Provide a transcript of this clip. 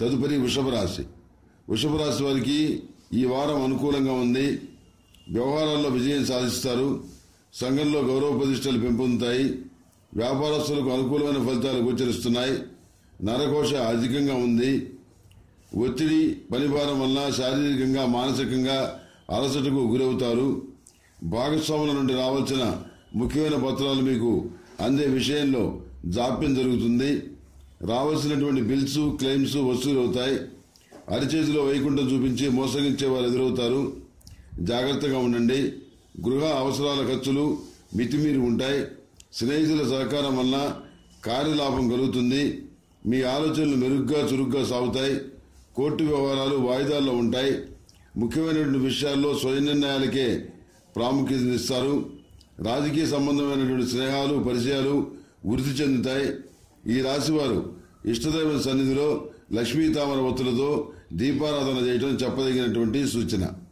తదుపరి వృషభ రాశి వృషభ రాశి వారికి ఈ వారం అనుకూలంగా ఉంది వ్యవహారాల్లో విజయం సాధిస్తారు సంఘంలో గౌరవ ప్రతిష్టలు పెంపొందుతాయి వ్యాపారస్తులకు అనుకూలమైన ఫలితాలు గోచరిస్తున్నాయి నరఘోష అధికంగా ఉంది ఒత్తిడి పనిభారం వల్ల శారీరకంగా మానసికంగా అలసటకు గురవుతారు భాగస్వాముల నుండి రావాల్సిన ముఖ్యమైన పత్రాలు మీకు అందే విషయంలో జాప్యం జరుగుతుంది రావాల్సినటువంటి బిల్స్ క్లెయిమ్స్ వసూలు అవుతాయి అరిచేతిలో వైకుంఠం చూపించి మోసగించే వారు ఎదురవుతారు జాగ్రత్తగా ఉండండి గృహ అవసరాల ఖర్చులు మితిమీరి ఉంటాయి స్నేహితుల సహకారం వల్ల కార్యలాభం కలుగుతుంది మీ ఆలోచనలు మెరుగ్గా చురుగ్గా సాగుతాయి కోర్టు వ్యవహారాలు వాయిదాల్లో ఉంటాయి ముఖ్యమైనటువంటి విషయాల్లో స్వయం నిర్ణయాలకే ప్రాముఖ్యతనిస్తారు రాజకీయ సంబంధమైనటువంటి స్నేహాలు పరిచయాలు వృద్ధి చెందుతాయి ఈ రాశివారు ఇష్టదైవ సన్నిధిలో లక్ష్మీ తామర ఒత్తులతో దీపారాధన చేయడం చెప్పదగినటువంటి సూచన